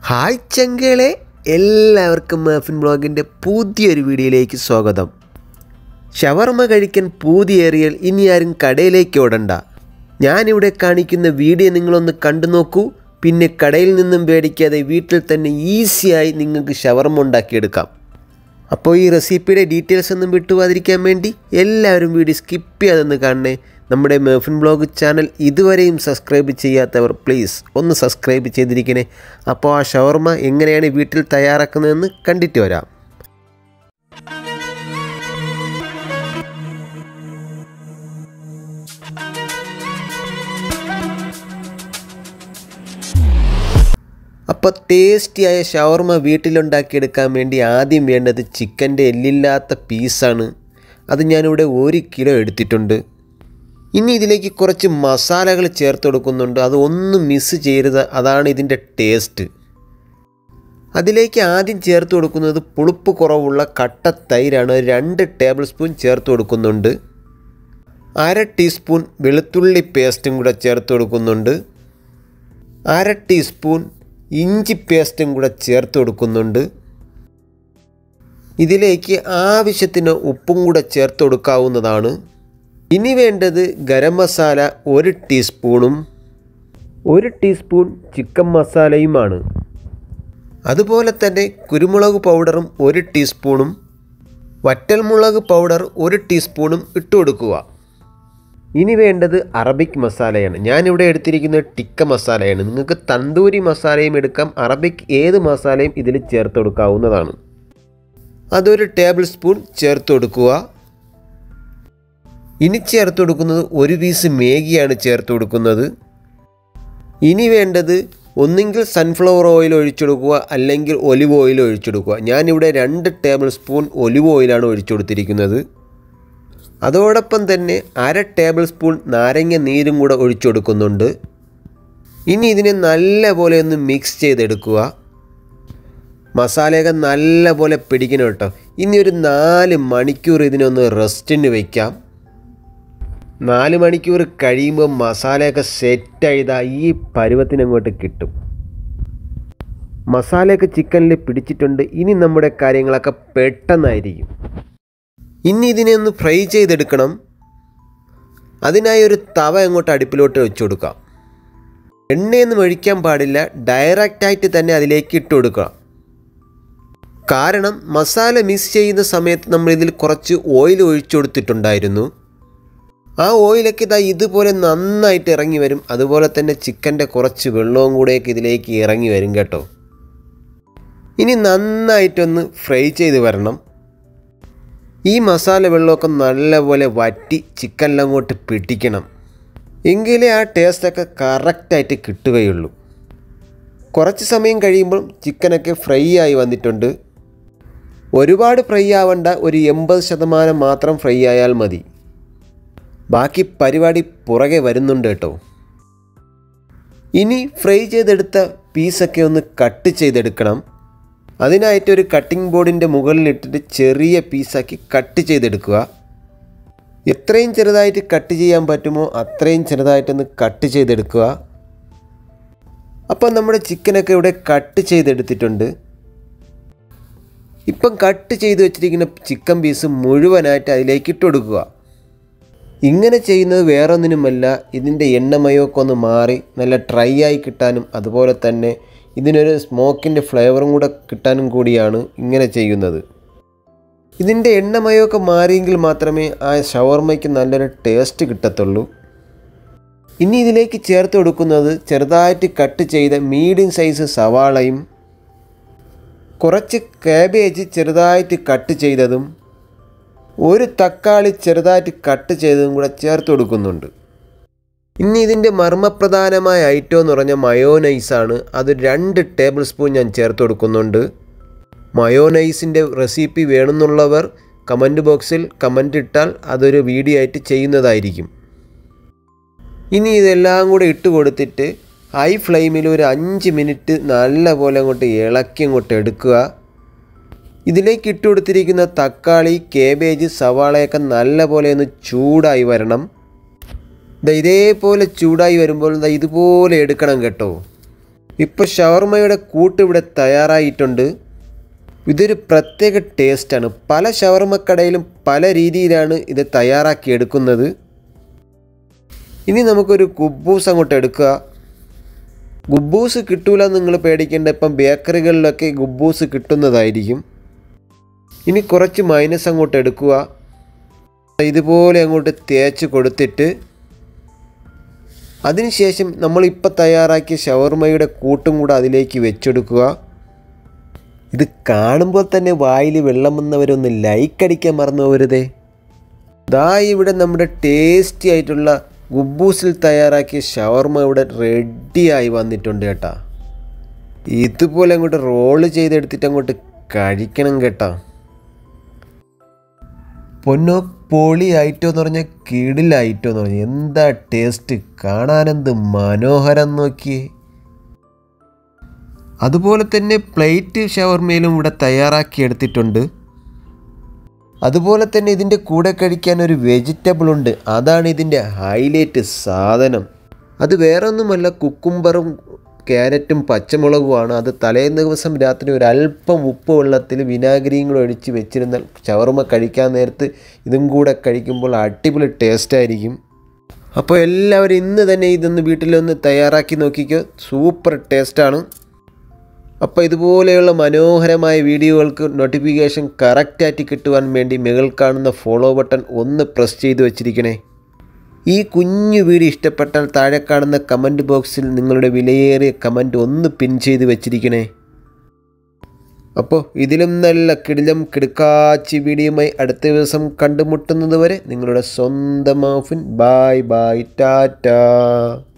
hi ചങ്കളെ എല്ലാവർക്കും muffin ബ്ലോഗിൻ്റെ പുതിയൊരു വീഡിയോയിലേക്ക് സ്വാഗതം ഷവർമ കഴിക്കാൻ പൂതിയേറിയാൽ ഇനി ആരും കടയിലേക്ക് ഓടണ്ട ഞാനിവിടെ കാണിക്കുന്ന വീഡിയോ നിങ്ങളൊന്ന് കണ്ടു നോക്കൂ പിന്നെ കടയിൽ നിന്നും പേടിക്കാതെ വീട്ടിൽ തന്നെ ഈസിയായി നിങ്ങൾക്ക് ഷവർമ ഉണ്ടാക്കിയെടുക്കാം അപ്പോൾ ഈ റെസിപ്പിയുടെ ഡീറ്റെയിൽസ് ഒന്നും വിട്ടുപോകാതിരിക്കാൻ വേണ്ടി എല്ലാവരും വീഡിയോ സ്കിപ്പ് ചെയ്യാതെന്ന് കാണണേ നമ്മുടെ മെഫിൻ ബ്ലോഗ് ചാനൽ ഇതുവരെയും സബ്സ്ക്രൈബ് ചെയ്യാത്തവർ പ്ലീസ് ഒന്ന് സബ്സ്ക്രൈബ് ചെയ്തിരിക്കണേ അപ്പോൾ ആ ഷവർമ എങ്ങനെയാണ് വീട്ടിൽ തയ്യാറാക്കുന്നതെന്ന് കണ്ടിട്ട് വരാം അപ്പോൾ ടേസ്റ്റിയായ ഷവർമ വീട്ടിലുണ്ടാക്കിയെടുക്കാൻ വേണ്ടി ആദ്യം വേണ്ടത് ചിക്കൻ്റെ എല്ലില്ലാത്ത പീസാണ് അത് ഞാനിവിടെ ഒരു കിലോ എടുത്തിട്ടുണ്ട് ഇനി ഇതിലേക്ക് കുറച്ച് മസാലകൾ ചേർത്ത് കൊടുക്കുന്നുണ്ട് അത് ഒന്നും മിസ് ചെയ്യരുത് അതാണ് ഇതിൻ്റെ ടേസ്റ്റ് അതിലേക്ക് ആദ്യം ചേർത്ത് കൊടുക്കുന്നത് പുളിപ്പ് കുറവുള്ള കട്ട തൈരാണ് രണ്ട് ടേബിൾ സ്പൂൺ ചേർത്ത് കൊടുക്കുന്നുണ്ട് അര ടീസ്പൂൺ വെളുത്തുള്ളി പേസ്റ്റും കൂടെ ചേർത്ത് കൊടുക്കുന്നുണ്ട് അര ടീസ്പൂൺ ഇഞ്ചി പേസ്റ്റും കൂടെ ചേർത്ത് കൊടുക്കുന്നുണ്ട് ഇതിലേക്ക് ആവശ്യത്തിന് ഉപ്പും കൂടെ ചേർത്ത് കൊടുക്കാവുന്നതാണ് ഇനി വേണ്ടത് ഗരം മസാല ഒരു ടീസ്പൂണും ഒരു ടീസ്പൂൺ ചിക്കൻ മസാലയുമാണ് അതുപോലെ തന്നെ കുരുമുളക് പൗഡറും ഒരു ടീസ്പൂണും വറ്റൽമുളക് പൗഡർ ഒരു ടീസ്പൂണും ഇട്ട് കൊടുക്കുക ഇനി വേണ്ടത് അറബിക് മസാലയാണ് ഞാനിവിടെ എടുത്തിരിക്കുന്നത് ടിക്ക മസാലയാണ് നിങ്ങൾക്ക് തന്തൂരി മസാലയും എടുക്കാം അറബിക് ഏത് മസാലയും ഇതിൽ ചേർത്ത് കൊടുക്കാവുന്നതാണ് അതൊരു ടേബിൾ സ്പൂൺ ചേർത്ത് കൊടുക്കുക ഇനി ചേർത്ത് കൊടുക്കുന്നത് ഒരു പീസ് മേഗിയാണ് ചേർത്ത് കൊടുക്കുന്നത് ഇനി വേണ്ടത് ഒന്നുകിൽ സൺഫ്ലവർ ഓയിൽ ഒഴിച്ചെടുക്കുക അല്ലെങ്കിൽ ഒലിവ് ഓയിൽ ഒഴിച്ചെടുക്കുക ഞാനിവിടെ രണ്ട് ടേബിൾ സ്പൂൺ ഒലിവ് ഓയിലാണ് ഒഴിച്ചു കൊടുത്തിരിക്കുന്നത് അതോടൊപ്പം തന്നെ അര ടേബിൾ സ്പൂൺ നാരങ്ങ നീരും കൂടെ ഒഴിച്ചു കൊടുക്കുന്നുണ്ട് ഇനി ഇതിനെ നല്ലപോലെ ഒന്ന് മിക്സ് ചെയ്തെടുക്കുക മസാലയൊക്കെ നല്ലപോലെ പിടിക്കണം കേട്ടോ ഇനി ഒരു നാല് മണിക്കൂർ ഇതിനൊന്ന് റെസ്റ്റിന് വയ്ക്കാം നാല് മണിക്കൂർ കഴിയുമ്പോൾ മസാലയൊക്കെ സെറ്റ് ചെയ്താൽ ഈ പരുവത്തിനങ്ങോട്ട് കിട്ടും മസാലയൊക്കെ ചിക്കനിൽ പിടിച്ചിട്ടുണ്ട് ഇനി നമ്മുടെ കാര്യങ്ങളൊക്കെ പെട്ടെന്നായിരിക്കും ഇനി ഇതിനെ ഒന്ന് ഫ്രൈ ചെയ്തെടുക്കണം അതിനായി ഒരു തവ അങ്ങോട്ട് അടുപ്പിലോട്ട് വെച്ച് കൊടുക്കാം എണ്ണയൊന്നും ഒഴിക്കാൻ പാടില്ല ഡയറക്റ്റായിട്ട് തന്നെ അതിലേക്ക് ഇട്ട് കൊടുക്കുക കാരണം മസാല മിക്സ് ചെയ്യുന്ന സമയത്ത് നമ്മൾ ഇതിൽ കുറച്ച് ഓയിൽ ഒഴിച്ചു കൊടുത്തിട്ടുണ്ടായിരുന്നു ആ ഓയിലൊക്കെ ഇതാ ഇതുപോലെ നന്നായിട്ട് ഇറങ്ങി വരും അതുപോലെ തന്നെ ചിക്കൻ്റെ കുറച്ച് വെള്ളവും കൂടെയൊക്കെ ഇതിലേക്ക് ഇറങ്ങി വരും കേട്ടോ ഇനി നന്നായിട്ടൊന്ന് ഫ്രൈ ചെയ്ത് വരണം ഈ മസാല വെള്ളമൊക്കെ നല്ലപോലെ വറ്റി ചിക്കനിൽ അങ്ങോട്ട് പിടിക്കണം എങ്കിലേ ആ ടേസ്റ്റൊക്കെ കറക്റ്റായിട്ട് കിട്ടുകയുള്ളൂ കുറച്ച് സമയം കഴിയുമ്പോൾ ചിക്കനൊക്കെ ഫ്രൈ ആയി വന്നിട്ടുണ്ട് ഒരുപാട് ഫ്രൈ ആവണ്ട ഒരു എൺപത് ശതമാനം മാത്രം ഫ്രൈ ആയാൽ മതി ബാക്കി പരിപാടി പുറകെ വരുന്നുണ്ട് കേട്ടോ ഇനി ഫ്രൈ ചെയ്തെടുത്ത പീസൊക്കെ ഒന്ന് കട്ട് ചെയ്തെടുക്കണം അതിനായിട്ട് ഒരു കട്ടിംഗ് ബോർഡിൻ്റെ മുകളിലിട്ടിട്ട് ചെറിയ പീസാക്കി കട്ട് ചെയ്തെടുക്കുക എത്രയും ചെറുതായിട്ട് കട്ട് ചെയ്യാൻ പറ്റുമോ അത്രയും ചെറുതായിട്ടൊന്ന് കട്ട് ചെയ്തെടുക്കുക അപ്പം നമ്മുടെ ചിക്കനൊക്കെ ഇവിടെ കട്ട് ചെയ്തെടുത്തിട്ടുണ്ട് ഇപ്പം കട്ട് ചെയ്ത് വെച്ചിരിക്കുന്ന ചിക്കൻ പീസ് മുഴുവനായിട്ട് അതിലേക്ക് ഇട്ട് കൊടുക്കുക ഇങ്ങനെ ചെയ്യുന്നത് വേറൊന്നിനുമല്ല ഇതിൻ്റെ എണ്ണമയമൊക്കെ ഒന്ന് മാറി നല്ല ഡ്രൈ ആയി കിട്ടാനും അതുപോലെ തന്നെ ഇതിനൊരു സ്മോക്കിൻ്റെ ഫ്ലേവറും കൂടെ കിട്ടാനും കൂടിയാണ് ഇങ്ങനെ ചെയ്യുന്നത് ഇതിൻ്റെ എണ്ണമയമൊക്കെ മാറിയെങ്കിൽ മാത്രമേ ആ ഷവർമയ്ക്ക് നല്ലൊരു ടേസ്റ്റ് കിട്ടത്തുള്ളൂ ഇനി ഇതിലേക്ക് ചേർത്ത് കൊടുക്കുന്നത് ചെറുതായിട്ട് കട്ട് ചെയ്ത മീഡിയം സൈസ് സവാളയും കുറച്ച് കാബേജ് ചെറുതായിട്ട് കട്ട് ചെയ്തതും ഒരു തക്കാളി ചെറുതായിട്ട് കട്ട് ചെയ്തതും കൂടെ ചേർത്ത് കൊടുക്കുന്നുണ്ട് ഇനി ഇതിൻ്റെ മർമ്മപ്രധാനമായ ഐറ്റം എന്ന് പറഞ്ഞാൽ മയോനൈസാണ് അത് രണ്ട് ടേബിൾ സ്പൂൺ ഞാൻ ചേർത്ത് കൊടുക്കുന്നുണ്ട് മയോനൈസിൻ്റെ റെസിപ്പി വേണമെന്നുള്ളവർ കമൻറ്റ് ബോക്സിൽ കമൻ്റ് ഇട്ടാൽ അതൊരു വീഡിയോ ആയിട്ട് ചെയ്യുന്നതായിരിക്കും ഇനി ഇതെല്ലാം കൂടെ ഇട്ട് കൊടുത്തിട്ട് ഹൈ ഫ്ലെയിമിൽ ഒരു അഞ്ച് മിനിറ്റ് നല്ലപോലെ അങ്ങോട്ട് ഇളക്കി അങ്ങോട്ട് എടുക്കുക ഇതിലേക്ക് ഇട്ട് കൊടുത്തിരിക്കുന്ന തക്കാളി കേബേജ് സവാളയൊക്കെ നല്ലപോലെ ഒന്ന് ചൂടായി വരണം ദാ ഇതേപോലെ ചൂടായി വരുമ്പോൾ ദാ ഇതുപോലെ എടുക്കണം കേട്ടോ ഇപ്പോൾ ഷവർമയുടെ കൂട്ട് ഇവിടെ തയ്യാറായിട്ടുണ്ട് ഇതൊരു പ്രത്യേക ടേസ്റ്റാണ് പല ഷവർമക്കടയിലും പല രീതിയിലാണ് ഇത് തയ്യാറാക്കി എടുക്കുന്നത് ഇനി നമുക്കൊരു കുബൂസ് അങ്ങോട്ട് എടുക്കുക ഗുബൂസ് കിട്ടൂല എന്ന് നിങ്ങൾ പേടിക്കേണ്ട ഇപ്പം ബേക്കറികളിലൊക്കെ ഗുബൂസ് കിട്ടുന്നതായിരിക്കും ഇനി കുറച്ച് മൈനസ് അങ്ങോട്ട് എടുക്കുക ഇതുപോലെ അങ്ങോട്ട് തേച്ച് കൊടുത്തിട്ട് അതിനുശേഷം നമ്മളിപ്പോൾ തയ്യാറാക്കിയ ഷവർമയുടെ കൂട്ടും കൂടെ അതിലേക്ക് വെച്ചെടുക്കുക ഇത് കാണുമ്പോൾ തന്നെ വായിൽ വെള്ളം വന്നവരൊന്ന് ലൈക്ക് അടിക്കാൻ മറന്നു പോകരുതേ ദാ ഇവിടെ നമ്മുടെ ടേസ്റ്റി ആയിട്ടുള്ള ഗുബൂസിൽ തയ്യാറാക്കിയ ഷവർമ ഇവിടെ റെഡിയായി വന്നിട്ടുണ്ട് കേട്ടാ ഇതുപോലെ അങ്ങോട്ട് റോള് ചെയ്തെടുത്തിട്ട് അങ്ങോട്ട് കഴിക്കണം കേട്ടാ പൊന്നോ പൊളി ഐറ്റം എന്ന് പറഞ്ഞാൽ കിടില ഐറ്റം എന്ന് പറഞ്ഞാൽ എന്താ ടേസ്റ്റ് കാണാനെന്ത് മനോഹരം നോക്കിയേ അതുപോലെ തന്നെ പ്ലേറ്റ് ഷവർമയിലും ഇവിടെ തയ്യാറാക്കി എടുത്തിട്ടുണ്ട് അതുപോലെ തന്നെ ഇതിൻ്റെ കൂടെ കഴിക്കാൻ ഒരു വെജിറ്റബിൾ ഉണ്ട് അതാണ് ഇതിൻ്റെ ഹൈലൈറ്റ് സാധനം അത് വേറൊന്നുമല്ല കുക്കുംബറും ക്യാരറ്റും പച്ചമുളകുമാണ് അത് തലേന്ന് ദിവസം രാത്രി ഒരു അല്പം ഉപ്പ് വെള്ളത്തിൽ വിനാഗിരിയും കൂടെ ഒഴിച്ച് വെച്ചിരുന്നാൽ ഷവർമ കഴിക്കാൻ നേരത്ത് ഇതും കൂടെ കഴിക്കുമ്പോൾ അടിപൊളി ടേസ്റ്റ് ആയിരിക്കും അപ്പോൾ എല്ലാവരും ഇന്ന് തന്നെ ഇതൊന്ന് വീട്ടിലൊന്ന് തയ്യാറാക്കി നോക്കിക്കോ സൂപ്പർ ടേസ്റ്റാണ് അപ്പോൾ ഇതുപോലെയുള്ള മനോഹരമായ വീഡിയോകൾക്ക് നോട്ടിഫിക്കേഷൻ കറക്റ്റായിട്ട് കിട്ടുവാൻ വേണ്ടി മുകൾ കാണുന്ന ഫോളോ ബട്ടൺ ഒന്ന് പ്രസ് ചെയ്ത് വെച്ചിരിക്കണേ ഈ കുഞ്ഞു വീഡിയോ ഇഷ്ടപ്പെട്ടാൽ താഴെ കാണുന്ന കമൻറ്റ് ബോക്സിൽ നിങ്ങളുടെ വിലയേറിയ കമൻറ്റ് ഒന്ന് പിൻ ചെയ്ത് വെച്ചിരിക്കണേ അപ്പോൾ ഇതിലും നല്ല കിടിലം കിടുക്കാച്ചി വീഡിയോയുമായി അടുത്ത ദിവസം കണ്ടുമുട്ടുന്നത് വരെ നിങ്ങളുടെ സ്വന്തം ഓഫിൻ ബായ് ബായ് ടാറ്റാ